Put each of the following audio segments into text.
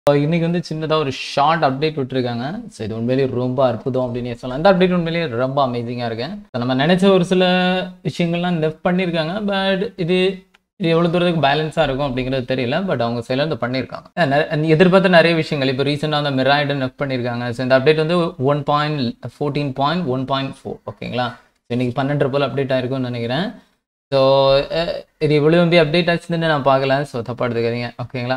இன்னைக்கு வந்து சின்னதாக ஒரு ஷார்ட் அப்டேட் விட்டுருக்காங்க ஸோ இது உண்மையிலேயே ரொம்ப அற்புதம் அப்படின்னு சொல்லலாம் இந்த அப்டேட் உண்மையிலேயே ரொம்ப அமேசிங்காக இருக்கு So, நம்ம நினைச்ச ஒரு சில விஷயங்கள்லாம் நெஃப்ட் பண்ணியிருக்காங்க பட் இது இது எவ்வளோ தூரத்துக்கு பேலன்ஸாக இருக்கும் அப்படிங்கிறது தெரியல பட் அவங்க சில இந்த பண்ணியிருக்காங்க அஹ் நெ- எதிர்பார்த்த நிறைய விஷயங்கள் இப்போ ரீசெண்டாக அந்த மிராய்டு நெஃப்ட் பண்ணியிருக்காங்க ஸோ இந்த அப்டேட் வந்து one point fourteen point one point four ஓகேங்களா ஸோ இன்னைக்கு பன்னெண்டு போல் அப்டேட் ஆயிருக்கும்னு நினைக்கிறேன் ஸோ இது இவ்வளோ வந்து அப்டேட் ஆச்சுன்னு நான் பார்க்கல ஸோ தப்பாக எடுத்துக்காதீங்க ஓகேங்களா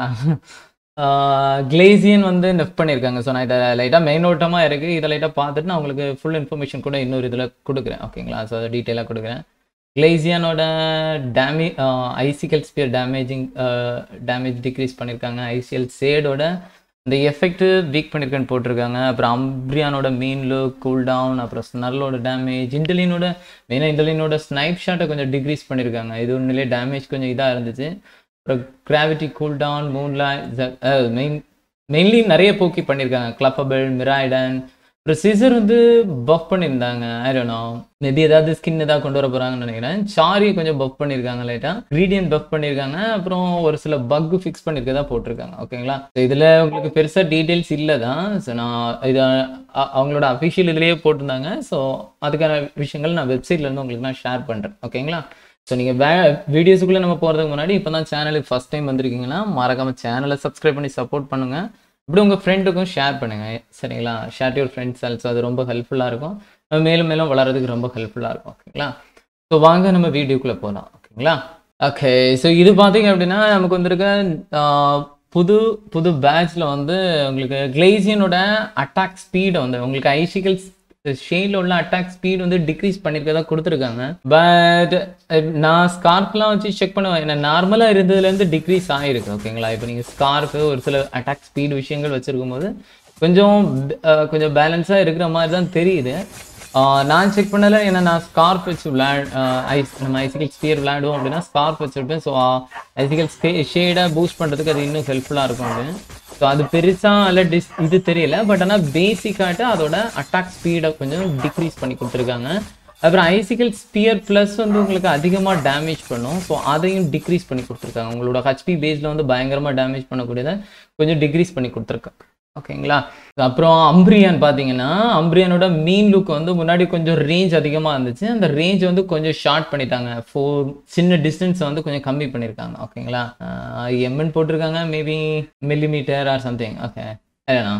கிளேசியன் வந்து நெஃப்ட் பண்ணியிருக்காங்க ஸோ நான் இதை லைட்டாக மெயினோட்டமாக இருக்குது இதை லைட்டாக பார்த்துட்டு நான் உங்களுக்கு ஃபுல் இன்ஃபர்மேஷன் கூட இன்னொரு இதில் கொடுக்குறேன் ஓகேங்களா ஸோ அதை டீட்டெயிலாக கொடுக்குறேன் கிளேசியனோட டேமே icicle spear damaging damage decrease பண்ணியிருக்காங்க ஐசிஎல் சேடோட இந்த எஃபெக்ட் வீக் பண்ணியிருக்கேன்னு போட்டிருக்காங்க அப்புறம் அம்ப்ரியானோட மீன் லுக் கூல் டவுன் அப்புறம் ஸ்னர்லோட டேமேஜ் இண்டலினோட மெயினாக இண்டலினோட ஸ்னைப் ஷாட்டை கொஞ்சம் டிக்ரீஸ் பண்ணியிருக்காங்க இது உண்மையிலே டேமேஜ் கொஞ்சம் இதாக இருந்துச்சு அப்புறம் கிராவிட்டி கூல் டவுன் மூன்ல மெயின் மெயின்லி நிறைய போக்கி பண்ணியிருக்காங்க கிளப்பபிள் மிராய்டன் அப்புறம் சிசர் வந்து பஃப் பண்ணியிருந்தாங்க ஐடனோ மேபி ஏதாவது ஸ்கின் ஏதாவது கொண்டு வர போறாங்கன்னு நினைக்கிறேன் சாரியை கொஞ்சம் பஃப் பண்ணியிருக்காங்க லைட்டாக கிரீடியன் பஃப் பண்ணியிருக்காங்க அப்புறம் ஒரு சில பக் ஃபிக்ஸ் பண்ணியிருக்கதா போட்டிருக்காங்க ஓகேங்களா So இதுல உங்களுக்கு பெருசா டீடைல்ஸ் இல்லை தான் ஸோ நான் இதை அ- அவங்களோட அஃபிஷியல் இதுலேயே போட்டிருந்தாங்க ஸோ அதுக்கான விஷயங்கள் நான் வெப்சைட்ல இருந்து உங்களுக்கு நான் ஷேர் பண்றேன் ஓகேங்களா ஸோ நீங்கள் வே வீடியோஸுக்குள்ளே நம்ம போகிறதுக்கு முன்னாடி இப்போ தான் சேனலுக்கு ஃபஸ்ட் டைம் வந்திருக்கீங்கன்னா மறக்காம சேனலை சப்ஸ்கிரைப் பண்ணி சப்போர்ட் பண்ணுங்க இப்படி உங்கள் ஃப்ரெண்டுக்கும் ஷேர் பண்ணுங்க சரிங்களா ஷேர் யுவர் ஃப்ரெண்ட்ஸ் ஆல்சோ அது ரொம்ப ஹெல்ப்ஃபுல்லாக இருக்கும் நம்ம மேலும் மேலும் வளர்றதுக்கு ரொம்ப ஹெல்ப்ஃபுல்லாக இருக்கும் ஓகேங்களா ஸோ வாங்க நம்ம வீடியோக்குள்ளே போகலாம் ஓகேங்களா ஓகே ஸோ இது பார்த்தீங்க அப்படின்னா நமக்கு வந்திருக்க ஆஹ், புது புது பேட்ச்ல வந்து உங்களுக்கு கிளேசியனோட அட்டாக் ஸ்பீடை வந்து உங்களுக்கு ஐசிக்கல் ஷேடில் உள்ள அட்டாக் ஸ்பீட் வந்து டிக்ரீஸ் பண்ணியிருக்கதா கொடுத்துருக்காங்க பட் நான் ஸ்கார்ஃப்லாம் வச்சு செக் பண்ணுவேன் என்ன நார்மலாக இருந்ததுலேருந்து டிக்ரீஸ் ஆகிருக்கு ஓகேங்களா இப்போ நீங்கள் ஸ்கார்ஃபு ஒரு சில அட்டாக் ஸ்பீட் விஷயங்கள் வச்சுருக்கும் போது கொஞ்சம் அஹ், கொஞ்சம் பேலன்ஸாக இருக்கிற மாதிரி தான் தெரியுது ஆஹ், நான் செக் பண்ணல ஏன்னா நான் ஸ்கார்ஃப் வச்சு விளையாடு ஐஸ் நம்ம ஐசிக்கல் ஸ்பியர் விளையாடுவோம் அப்படின்னா ஸ்கார்ஃப் வச்சுருப்பேன் ஸோ ஐசிக்கல் ஸ்பே ஷேடாக பூஸ்ட் பண்ணுறதுக்கு அது இன்னும் ஹெல்ப்ஃபுல்லாக இருக்கும் அப்படின்னு ஸோ அது பெருசாக அல்ல டிஸ் இது தெரியல பட் ஆனால் பேசிக்காட்டு அதோட அட்டாக் ஸ்பீடை கொஞ்சம் டிக்ரீஸ் பண்ணி கொடுத்துருக்காங்க அப்புறம் ஐசிக்கல் ஸ்பியர் ப்ளஸ் வந்து உங்களுக்கு அதிகமாக டேமேஜ் பண்ணும் ஸோ அதையும் டிக்ரீஸ் பண்ணி கொடுத்துருக்காங்க உங்களோட ஹெச்பி பேஸில் வந்து பயங்கரமாக டேமேஜ் பண்ணக்கூடியதை கொஞ்சம் டிக்ரீஸ் பண்ணி கொடுத்துருக்காங்க ஓகேங்களா அப்புறம் அம்ப்ரியான் பார்த்தீங்கன்னா அம்ப்ரியானோட மீன் லுக் வந்து முன்னாடி கொஞ்சம் ரேஞ்ச் அதிகமாக இருந்துச்சு அந்த ரேஞ்ச் வந்து கொஞ்சம் ஷார்ட் பண்ணிட்டாங்க ஃபோர் சின்ன டிஸ்டன்ஸை வந்து கொஞ்சம் கம்மி பண்ணியிருக்காங்க ஓகேங்களா எம்என் போட்டிருக்காங்க maybe millimetre or something okay இல்லைண்ணா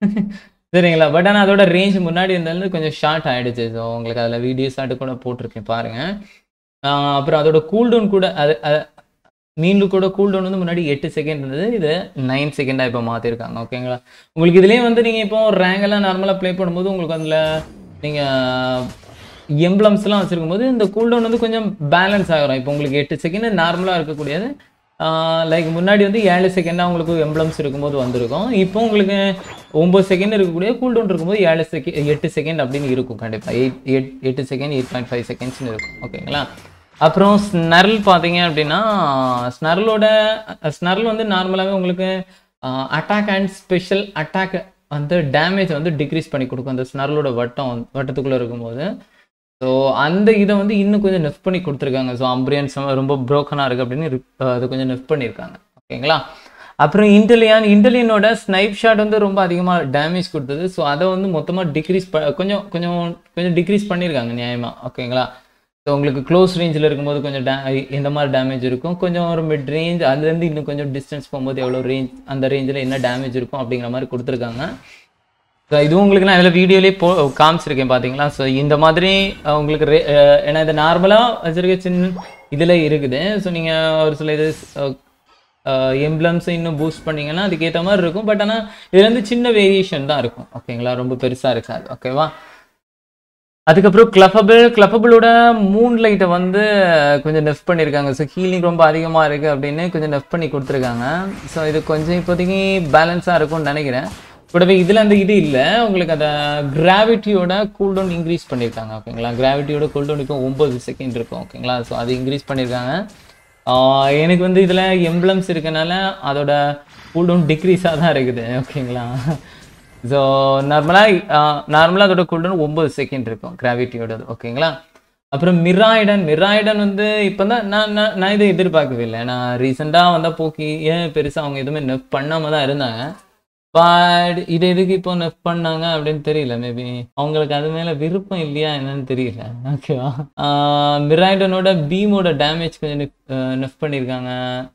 சரிங்களா பட் ஆனால் அதோட ரேஞ்ச் முன்னாடி இருந்தது கொஞ்சம் ஷார்ட் ஆயிடுச்சு ஸோ உங்களுக்கு அதில் வீடியோஸ் ஆட்டு கூட போட்டிருக்கேன் பாருங்க ஆஹ் அப்புறம் அதோட கூல்டவுன் கூட அது அது- மீன் லுக்கோட கூல்டவுன் வந்து முன்னாடி எட்டு செகண்ட் இருந்தது இது நைன் செகண்டாக இப்போ மாற்றிருக்காங்க ஓகேங்களா உங்களுக்கு இதுலேயே வந்து நீங்கள் இப்போ ரேங்க் எல்லாம் நார்மலாக ப்ளே பண்ணும்போது உங்களுக்கு அதில் நீங்கள் எம்ப்ளம்ஸ்லாம் வச்சிருக்கும் போது இந்த கூல்டவுன் வந்து கொஞ்சம் பேலன்ஸ் ஆகிரும் இப்போ உங்களுக்கு எட்டு செகண்ட் நார்மலாக இருக்கக்கூடியது லைக் முன்னாடி வந்து ஏழு செகண்டாக உங்களுக்கு எம்ப்ளம்ஸ் இருக்கும்போது வந்திருக்கும் இப்போ உங்களுக்கு ஒம்பது செகண்ட் இருக்கக்கூடிய கூல்டவுன் இருக்கும்போது ஏழு செகண்ட் எட்டு செகண்ட் அப்படின்னு இருக்கும் கண்டிப்பாக எயிட் எட் எட்டு செகண்ட் எயிட் பாயிண்ட் ஃபைவ் செகண்ட்ஸ்னு இருக்கும் ஓகேங்களா அப்புறம் ஸ்னர்ல் பார்த்தீங்க அப்படின்னா ஸ்னர்லோட ஸ்னர்ல் வந்து நார்மலாகவே உங்களுக்கு அட்டாக் அண்ட் ஸ்பெஷல் அட்டாக் வந்து டேமேஜ் வந்து டிக்ரீஸ் பண்ணி கொடுக்கும் அந்த ஸ்னர்லோட வட்டம் வந்து- வட்டத்துக்குள்ளே இருக்கும்போது ஸோ அந்த இதை வந்து இன்னும் கொஞ்சம் நெஃப்ட் பண்ணி கொடுத்துருக்காங்க ஸோ அம்பிரியன்ஸ் ரொம்ப ப்ரோக்கனாக இருக்குது அப்படின்னு re- அஹ் அது கொஞ்சம் நெஃப்ட் பண்ணியிருக்காங்க ஓகேங்களா அப்புறம் இன்டலியான் இன்டலியனோட ஸ்னைப் ஷாட் வந்து ரொம்ப அதிகமாக டேமேஜ் கொடுத்தது ஸோ அதை வந்து மொத்தமாக டிக்ரீஸ் ப கொஞ்சம் கொஞ்சம் கொஞ்சம் டிக்ரீஸ் பண்ணியிருக்காங்க நியாயமாக ஓகேங்களா ஸோ உங்களுக்கு க்ளோஸ் ரேஞ்சில் இருக்கும்போது கொஞ்சம் டே எந்த மாதிரி டேமேஜ் இருக்கும் கொஞ்சம் ஒரு மிட் ரேஞ்ச் அதுலேருந்து இன்னும் கொஞ்சம் டிஸ்டன்ஸ் போகும்போது எவ்வளோ ரேஞ்ச் அந்த ரேஞ்சில் என்ன டேமேஜ் இருக்கும் அப்படிங்கிற மாதிரி கொடுத்துருக்காங்க ஸோ இது உங்களுக்கு நான் இதில் வீடியோலேயே போ காமிச்சிருக்கேன் பார்த்தீங்களா ஸோ இந்த மாதிரி அஹ், உங்களுக்கு ரே- அஹ், ஏன்னா இது நார்மலாக வச்சிருக்க சின்ன இதில் இருக்குது ஸோ நீங்கள் ஒரு சில இது எம்ப்ளம்ஸை இன்னும் பூஸ்ட் பண்ணீங்கன்னா அதுக்கேற்ற மாதிரி இருக்கும் பட் ஆனால் இதுல இருந்து சின்ன வேரியேஷன் தான் இருக்கும் ஓகேங்களா ரொம்ப பெருசாக இருக்காது ஓகேவா அதுக்கப்புறம் கிளஃபபிள் கிளஃபபிளோட மூன் லைட்டை வந்து கொஞ்சம் நெஃப்ட் பண்ணியிருக்காங்க ஸோ ஹீலிங் ரொம்ப அதிகமாக இருக்குது அப்படின்னு கொஞ்சம் நெஃப்ட் பண்ணி கொடுத்துருக்காங்க ஸோ இது கொஞ்சம் இப்போதைக்கு பேலன்ஸாக இருக்கும்னு நினைக்கிறேன் கூடவே இதில் அந்த இது இல்லை உங்களுக்கு அந்த கிராவிட்டியோட கூல்டவுன் இன்க்ரீஸ் பண்ணியிருக்காங்க ஓகேங்களா கிராவிட்டியோட கூல்டவுன் இப்போ ஒம்பது செகண்ட் இருக்கும் ஓகேங்களா ஸோ அது இன்க்ரீஸ் பண்ணியிருக்காங்க ஆஹ் எனக்கு வந்து இதில் எம்ப்ளம்ஸ் இருக்கனால அதோட கூல்டவுன் டிக்ரீஸாக தான் இருக்குது ஓகேங்களா ஸோ நார்மலாக நார்மலாக அதோட கூல்டவுன் ஒம்பது செகண்ட் இருக்கும் கிராவிட்டியோடது ஓகேங்களா அப்புறம் மிராய்டன் மிராய்டன் வந்து இப்போ தான் நான் நான் நான் இதை எதிர்பார்க்கவே இல்லை நான் ரீசெண்டாக வந்தால் போக்கி ஏன் பெருசாக அவங்க எதுவுமே நெஃப் பண்ணாமல் தான் இருந்தாங்க பட் இது எதுக்கு இப்போ நெஃப் பண்ணாங்க அப்படின்னு தெரியல மேபி அவங்களுக்கு அது மேல விருப்பம் இல்லையா என்னன்னு தெரியல ஓகேவா மிராய்டனோட பீமோட டேமேஜ் கொஞ்சம் நெஃப் பண்ணியிருக்காங்க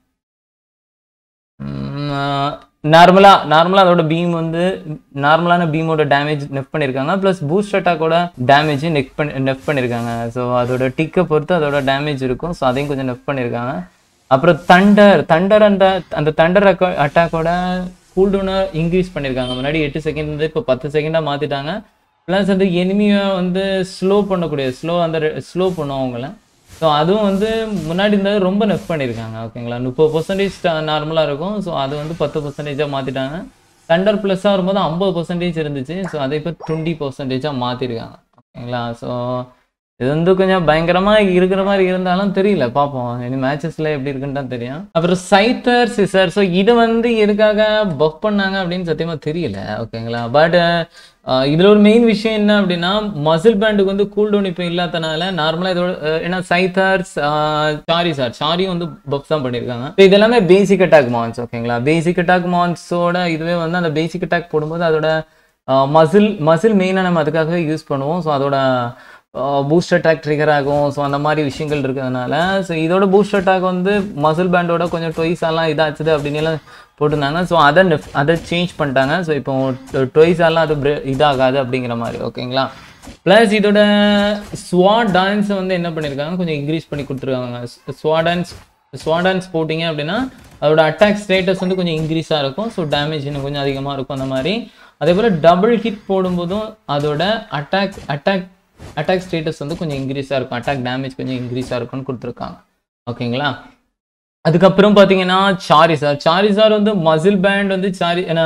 நார்மலா நார்மலா அதோட பீம் வந்து நார்மலான பீமோட டேமேஜ் நெஃப் பண்ணியிருக்காங்க ப்ளஸ் பூஸ்ட் அட்டாக்கோட டேமேஜ் நெக் பண்ணி நெஃப் பண்ணியிருக்காங்க ஸோ அதோட டிக்கை பொறுத்து அதோட டேமேஜ் இருக்கும் ஸோ அதையும் கொஞ்சம் நெஃப் பண்ணியிருக்காங்க அப்புறம் தண்டர் தண்டர் அந்த அந்த தண்டர் அட்டாக்கோட கூல்டவுனை இன்க்ரீஸ் பண்ணியிருக்காங்க முன்னாடி எட்டு செகண்ட் இருந்து இப்போ பத்து செகண்டாக மாற்றிட்டாங்க ப்ளஸ் அந்த எனிமியை வந்து ஸ்லோ பண்ணக்கூடிய ஸ்லோ அந்த ஸ்லோ பண்ணும் அவங்கள ஸோ அதுவும் வந்து முன்னாடி இருந்தது ரொம்ப நெஃப் பண்ணியிருக்காங்க ஓகேங்களா முப்பது பர்சன்டேஜ் நார்மலாக இருக்கும் ஸோ அது வந்து பத்து பர்சன்டேஜாக மாற்றிட்டாங்க தண்டர் ப்ளஸ்ஸாக வரும்போது ஐம்பது பர்சன்டேஜ் இருந்துச்சு ஸோ அதை இப்போ டுவெண்ட்டி பர்சன்டேஜாக மாற்றிருக்காங்க ஓகேங்களா ஸோ இது வந்து கொஞ்சம் பயங்கரமா இருக்கிற மாதிரி இருந்தாலும் தெரியல பார்ப்போம் இனி மேட்சஸ்ல எப்படி இருக்குன்னு தான் தெரியும் அப்புறம் சைத்தர் சிசர் ஸோ இது வந்து எதுக்காக பஃப் பண்ணாங்க அப்படின்னு சத்தியமா தெரியல ஓகேங்களா பட் இதுல ஒரு மெயின் விஷயம் என்ன அப்படின்னா மசில் பேண்டுக்கு வந்து கூல் டவுன் இப்போ இல்லாதனால நார்மலா இதோட அஹ், ஏன்னா சைத்தர்ஸ் சாரி சார் சாரியும் வந்து பஃப் தான் பண்ணியிருக்காங்க So இது எல்லாமே பேசிக் அட்டாக் மான்ஸ் ஓகேங்களா பேசிக் அட்டாக் மான்ஸோட இதுவே வந்து அந்த பேசிக் அட்டாக் போடும்போது அதோட மசில் மசில் மெயினாக நம்ம அதுக்காகவே யூஸ் பண்ணுவோம் ஸோ அதோட பூஸ்ட் அட்டாக் ட்ரிகர் ஆகும் ஸோ அந்த மாதிரி விஷயங்கள் இருக்கிறதுனால ஸோ இதோட பூஸ்ட் அட்டாக் வந்து மசில் பேண்டோட கொஞ்சம் டொய்ஸ் எல்லாம் இதாச்சுது அப்படின்னு எல்லாம் போட்டிருந்தாங்க ஸோ அதை nef- அதை சேஞ்ச் பண்ணிட்டாங்க ஸோ இப்போ டொய்ஸ் எல்லாம் அது bre- இதாகாது அப்படிங்கிற மாதிரி ஓகேங்களா ப்ளஸ் இதோட ஸ்வா டான்ஸ் வந்து என்ன பண்ணியிருக்காங்க கொஞ்சம் இன்க்ரீஸ் பண்ணி கொடுத்துருக்காங்க ஸ்வா டான்ஸ் ஸ்வா டான்ஸ் போட்டிங்க அப்படின்னா அதோட அட்டாக் ஸ்டேட்டஸ் வந்து கொஞ்சம் இன்க்ரீஸாக இருக்கும் ஸோ டேமேஜ் இன்னும் கொஞ்சம் அதிகமாக இருக்கும் அந்த மாதிரி அதே போல் டபுள் ஹிட் போடும்போதும் அதோட அட்டாக் அட்டாக் அட்டாக் ஸ்டேட்டஸ் வந்து கொஞ்சம் இன்க்ரீஸாக இருக்கும் அட்டாக் டேமேஜ் கொஞ்சம் இன்க்ரீஸாக இருக்கும்னு கொடுத்துருக்காங்க ஓகேங்களா அதுக்கப்புறம் பார்த்தீங்கன்னா சாரிசார் சாரிசார் வந்து மசில் பேண்ட் வந்து சாரி ஏன்னா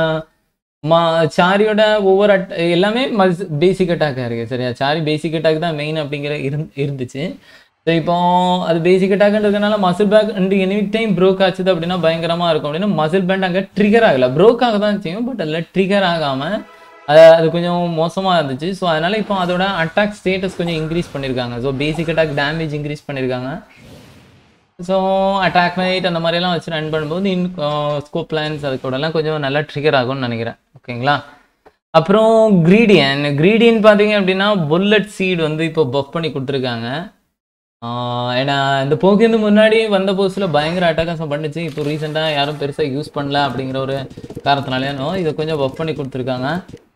மா சாரியோட ஒவ்வொரு அட் எல்லாமே மஸ் பேசிக் அட்டாக்காக இருக்குது சரியா சாரி பேசிக் அட்டாக் தான் மெயின் அப்படிங்கிற இருந் இருந்துச்சு ஸோ இப்போ அது பேசிக் அட்டாக்ன்றதுனால muscle back and any time proc ஆச்சுது அப்படின்னா பயங்கரமாக இருக்கும் அப்படின்னா மசில் பேண்ட் அங்கே ட்ரிகர் ஆகலை ப்ரோக் ஆக தான் செய்யும் பட் அதில் ட்ரிகர் ஆகாமல் அது அது கொஞ்சம் மோசமாக இருந்துச்சு ஸோ அதனால் இப்போ அதோட அட்டாக் ஸ்டேட்டஸ் கொஞ்சம் இன்க்ரீஸ் பண்ணியிருக்காங்க so basic attack damage increase பண்ணியிருக்காங்க ஸோ அட்டாக் நைட் அந்த மாதிரிலாம் வச்சு ரன் பண்ணும்போது இன் ஸ்கோப் பிளான்ஸ் அது கூடலாம் கொஞ்சம் நல்லா ட்ரிகர் ஆகும்னு நினைக்கிறேன் ஓகேங்களா அப்புறம் கிரீடியன் கிரீடியன் பார்த்தீங்க அப்படின்னா புல்லட் சீட் வந்து இப்போ பஃப் பண்ணி கொடுத்துருக்காங்க ஆஹ் ஏன்னா இந்த போக்கிருந்து முன்னாடி வந்த போஸ்டில் பயங்கர அட்டகாசம் பண்ணுச்சு இப்போ ரீசெண்டாக யாரும் பெருசாக யூஸ் பண்ணல அப்படிங்கிற ஒரு காரணத்தினாலேனோ இதை கொஞ்சம் பஃப் பண்ணி கொடுத்துருக்காங்க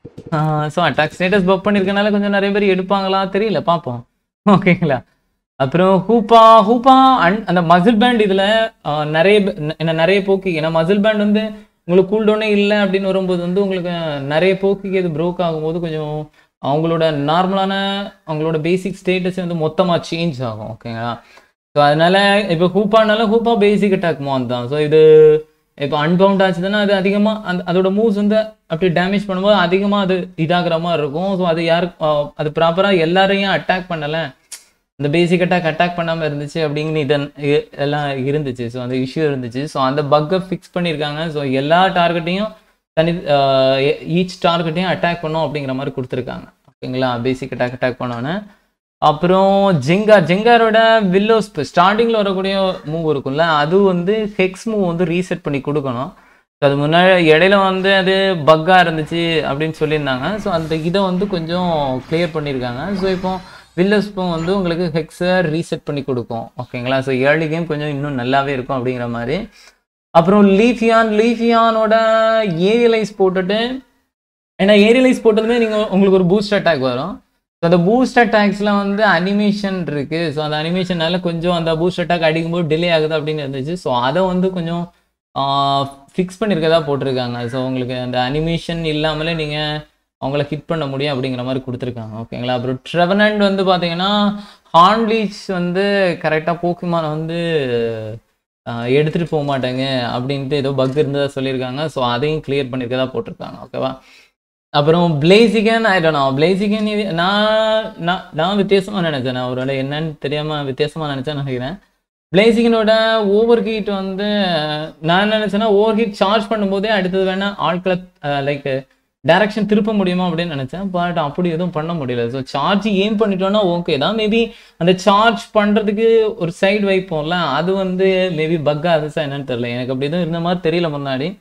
ஸோ அட்டாக் ஸ்டேட்டஸ் பஃப் பண்ணியிருக்கனால கொஞ்சம் நிறைய பேர் எடுப்பாங்களா தெரியல பார்ப்போம் ஓகேங்களா அப்புறம் ஹூப்பா ஹூப்பா அண்ட் அந்த மசில் பேண்ட் இதில் நிறைய பே- ந- என்ன நிறைய போக்கு ஏன்னா மசில் பேண்ட் வந்து உங்களுக்கு கூல் டவுனே இல்லை அப்படின்னு வரும்போது வந்து உங்களுக்கு நிறைய போக்குக்கு இது ப்ரோக் ஆகும்போது கொஞ்சம் அவங்களோட நார்மலான அவங்களோட பேசிக் ஸ்டேட்டஸ் வந்து மொத்தமாக சேஞ்ச் ஆகும் ஓகேங்களா ஸோ அதனால இப்போ ஹூப்பானாலும் ஹூப்பா பேசிக் அட்டாக் மான் தான் ஸோ இது இப்போ அன்பவுண்ட் ஆச்சுதுன்னா அது அதிகமாக அந்த அதோட மூவ்ஸ் வந்து அப்படி டேமேஜ் பண்ணும்போது அதிகமாக அது இதாகிற மாதிரி இருக்கும் ஸோ அது யாரு அஹ், அது ப்ராப்பராக எல்லாரையும் அட்டாக் பண்ணலை இந்த பேசிக் அட்டாக் அட்டாக் பண்ணாமல் இருந்துச்சு அப்படிங்கிற இதன் இ- எல்லாம் இருந்துச்சு ஸோ அந்த இஷ்யூ இருந்துச்சு ஸோ அந்த பக்கை ஃபிக்ஸ் பண்ணியிருக்காங்க ஸோ எல்லா டார்கெட்டையும் தனி ஈச் டார்கெட்டையும் அட்டாக் பண்ணும் அப்படிங்கிற மாதிரி கொடுத்துருக்காங்க ஓகேங்களா பேசிக் அட்டாக் அட்டாக் பண்ணோன்னே அப்புறம் ஜெங்கார் ஜெங்காரோட வில்லோஸ் ஸ்டார்டிங்கில் வரக்கூடிய மூவ் இருக்கும்ல அது வந்து ஹெக்ஸ் மூவ் வந்து ரீசெட் பண்ணி கொடுக்கணும் So அது முன்னாடி இடையில வந்து அது பக்காக இருந்துச்சு அப்படின்னு சொல்லியிருந்தாங்க ஸோ அந்த இதை வந்து கொஞ்சம் கிளியர் பண்ணியிருக்காங்க ஸோ இப்போ வில்லோஸ்பும் வந்து உங்களுக்கு ஹெக்ஸை ரீசெட் பண்ணி கொடுக்கும் ஓகேங்களா ஸோ ஏர்லி கேம் கொஞ்சம் இன்னும் நல்லாவே இருக்கும் அப்படிங்கிற மாதிரி அப்புறம் லீஃபியான் லீஃபியானோட ஏரியலைஸ் போட்டுட்டு ஏன்னா ஏரியலைஸ் போட்டதுமே நீங்கள் உங்களுக்கு ஒரு பூஸ்ட் அட்டாக் வரும் ஸோ அந்த பூஸ்ட் அட்டாக்ஸில் வந்து அனிமேஷன் இருக்குது ஸோ அந்த அனிமேஷனால கொஞ்சம் அந்த பூஸ்ட் அட்டாக் அடிக்கும்போது டிலே ஆகுது அப்படின்னு இருந்துச்சு ஸோ அதை வந்து கொஞ்சம் ஃபிக்ஸ் பண்ணியிருக்கதா போட்டிருக்காங்க ஸோ உங்களுக்கு அந்த அனிமேஷன் இல்லாமலே நீங்கள் அவங்கள ஹிட் பண்ண முடியும் அப்படிங்கிற மாதிரி கொடுத்துருக்காங்க ஓகேங்களா அப்புறம் ட்ரெவனண்ட் வந்து பார்த்தீங்கன்னா ஹார்ன்லீச் வந்து கரெக்டாக போக்கிமான் வந்து ஆஹ், எடுத்துட்டு போக மாட்டாங்க அப்படின்ட்டு ஏதோ பக் இருந்ததா சொல்லியிருக்காங்க ஸோ அதையும் கிளியர் பண்ணியிருக்கதா போட்டிருக்காங்க ஓகேவா அப்புறம் பிளேசிகன் ஆயிடணும் பிளேசிகன் இது நான் நான் நான் வித்தியாசமாக நினச்சேன் நான் அவரோட என்னன்னு தெரியாமல் வித்தியாசமாக நினச்சேன்னு நினைக்கிறேன் பிளேசிகனோட ஓவர் ஹீட் வந்து நான் நினச்சேன்னா ஓவர் ஹீட் சார்ஜ் பண்ணும்போதே அடுத்தது வேணால் ஆட்களை லைக் டைரக்ஷன் திருப்ப முடியுமா அப்படின்னு நினச்சேன் பட் அப்படி எதுவும் பண்ண முடியல ஸோ சார்ஜ் ஏம் பண்ணிட்டோம்னா ஓகே தான் மேபி அந்த சார்ஜ் பண்ணுறதுக்கு ஒரு சைடு வைப்போம்ல அது வந்து மேபி பக் ஆகுதா என்னன்னு தெரியல எனக்கு அப்படி எதுவும் இருந்த மாதிரி தெரியல முன்னாடி ஸோ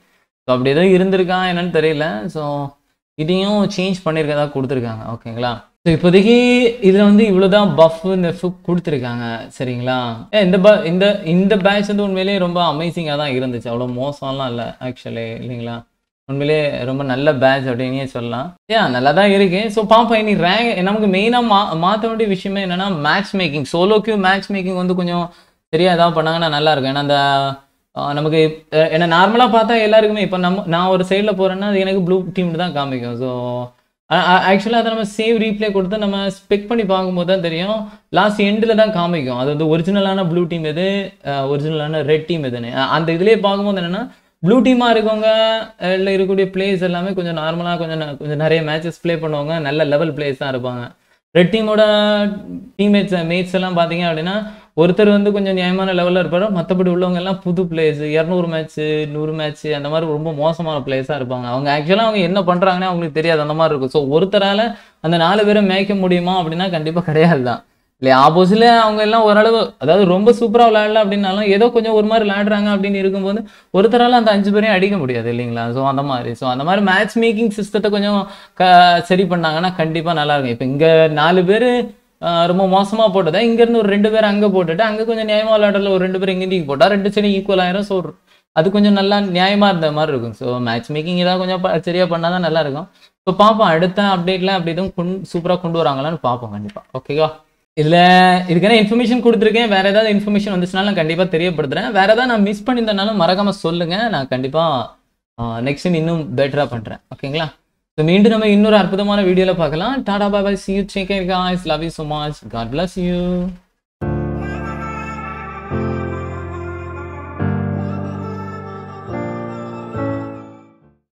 அப்படி ஏதோ இருந்திருக்கா என்னன்னு தெரியல ஸோ இதையும் சேஞ்ச் பண்ணியிருக்கதா கொடுத்துருக்காங்க ஓகேங்களா ஸோ இப்போதைக்கு இதில் வந்து இவ்வளோதான் பஃப் நெஃப் கொடுத்துருக்காங்க சரிங்களா ஏ இந்த ப இந்த இந்த பேட்ச் வந்து உண்மையிலேயே ரொம்ப அமேசிங்காக தான் இருந்துச்சு அவ்வளோ மோசம்லாம் இல்லை ஆக்சுவலி இல்லைங்களா உண்மையிலேயே ரொம்ப நல்ல பேட்ச் அப்படின்னே சொல்லலாம் ஏன் நல்லா தான் இருக்கு ஸோ பார்ப்போம் இனி ரேங்க் நமக்கு மெயினாக மா மாற்ற வேண்டிய விஷயமே என்னன்னா matchmaking solo queue matchmaking வந்து கொஞ்சம் சரியா ஏதாவது பண்ணாங்கன்னா நல்லா இருக்கும் ஏன்னா அந்த ஆஹ், நமக்கு அஹ், என்ன நார்மலாக பார்த்தா எல்லாருக்குமே இப்போ நம்ம நான் ஒரு சைடில் போகிறேன்னா அது எனக்கு ப்ளூ டீம் தான் காமிக்கும் ஸோ ஆக்சுவலாக அதை நம்ம சேவ் ரீப்ளே கொடுத்து நம்ம ஸ்பெக் பண்ணி பார்க்கும்போது தான் தெரியும் லாஸ்ட் எண்டில் தான் காமிக்கும் அது வந்து ஒரிஜினலான ப்ளூ டீம் எது ஒரிஜினலான ரெட் டீம் எதுன்னு அஹ், அந்த இதுலேயே பார்க்கும்போது என்னென்னா ப்ளூ டீமாக இருக்கவங்க இல்லை இருக்கக்கூடிய பிளேயர்ஸ் எல்லாமே கொஞ்சம் நார்மலாக கொஞ்சம் ந- கொஞ்சம் நிறைய மேட்சஸ் ப்ளே பண்ணுவாங்க நல்ல லெவல் பிளேயர்ஸ் தான் இருப்பாங்க ரெட் டீமோட டீம்மேட்ஸ் மேட்ஸ் எல்லாம் பார்த்தீங்க அப்படின்னா ஒருத்தர் வந்து கொஞ்சம் நியாயமான லெவலில் இருப்பாரு மற்றபடி உள்ளவங்க எல்லாம் புது பிளேயர்ஸ் இரநூறு மேட்ச்சு நூறு மேட்ச் அந்த மாதிரி ரொம்ப மோசமான பிளேயர்ஸாக இருப்பாங்க அவங்க ஆக்சுவலாக அவங்க என்ன பண்ணுறாங்கன்னு அவங்களுக்கு தெரியாது அந்த மாதிரி இருக்கும் ஸோ ஒருத்தரால் அந்த நாலு பேரை மேய்க்க முடியுமா அப்படின்னா கண்டிப்பாக கிடையாது தான் இல்லை ஆப்போசிட்ல அவங்க எல்லாம் ஓரளவு அதாவது ரொம்ப சூப்பராக விளையாடல அப்படின்னாலும் ஏதோ கொஞ்சம் ஒரு மாதிரி விளையாடுறாங்க அப்படின்னு இருக்கும்போது ஒருத்தரால அந்த அஞ்சு பேரையும் அடிக்க முடியாது இல்லைங்களா ஸோ அந்த மாதிரி ஸோ அந்த மாதிரி மேட்ச் மேக்கிங் சிஸ்டத்தை கொஞ்சம் க சரி பண்ணாங்கன்னா கண்டிப்பாக நல்லா இருக்கும் இப்போ இங்கே நாலு பேர் ரொம்ப மோசமாக போட்டதை இங்கேருந்து ஒரு ரெண்டு பேர் அங்கே போட்டுட்டு அங்கே கொஞ்சம் நியாயமாக விளையாடல ஒரு ரெண்டு பேர் இங்கே இங்கே போட்டால் ரெண்டு சைடு ஈக்குவல் ஆயிரும் ஸோ அது கொஞ்சம் நல்லா நியாயமாக இருந்த மாதிரி இருக்கும் ஸோ மேட்ச் மேக்கிங் ஏதாவது கொஞ்சம் ப- சரியா பண்ணால் தான் நல்லா இருக்கும் இப்போ பார்ப்போம் அடுத்த அப்டேட்லாம் அப்படி எதுவும் கொண்டு சூப்பராக கொண்டு வராங்களான்னு பார்ப்போம் கண்டிப்பாக ஓகேவா இதில் இதுக்கான இன்ஃபர்மேஷன் கொடுத்துருக்கேன் வேற ஏதாவது இன்ஃபர்மேஷன் வந்துச்சுனாலும் நான் கண்டிப்பாக தெரியப்படுத்துறேன் வேற ஏதாவது நான் மிஸ் பண்ணியிருந்தனாலும் மறக்காம சொல்லுங்க நான் கண்டிப்பாக நெக்ஸ்ட் டைம் இன்னும் பெட்டராக பண்ணுறேன் ஓகேங்களா ஸோ மீண்டும் நம்ம இன்னொரு அற்புதமான வீடியோவில் பார்க்கலாம் tata bye bye see you take care guys love you so much God bless you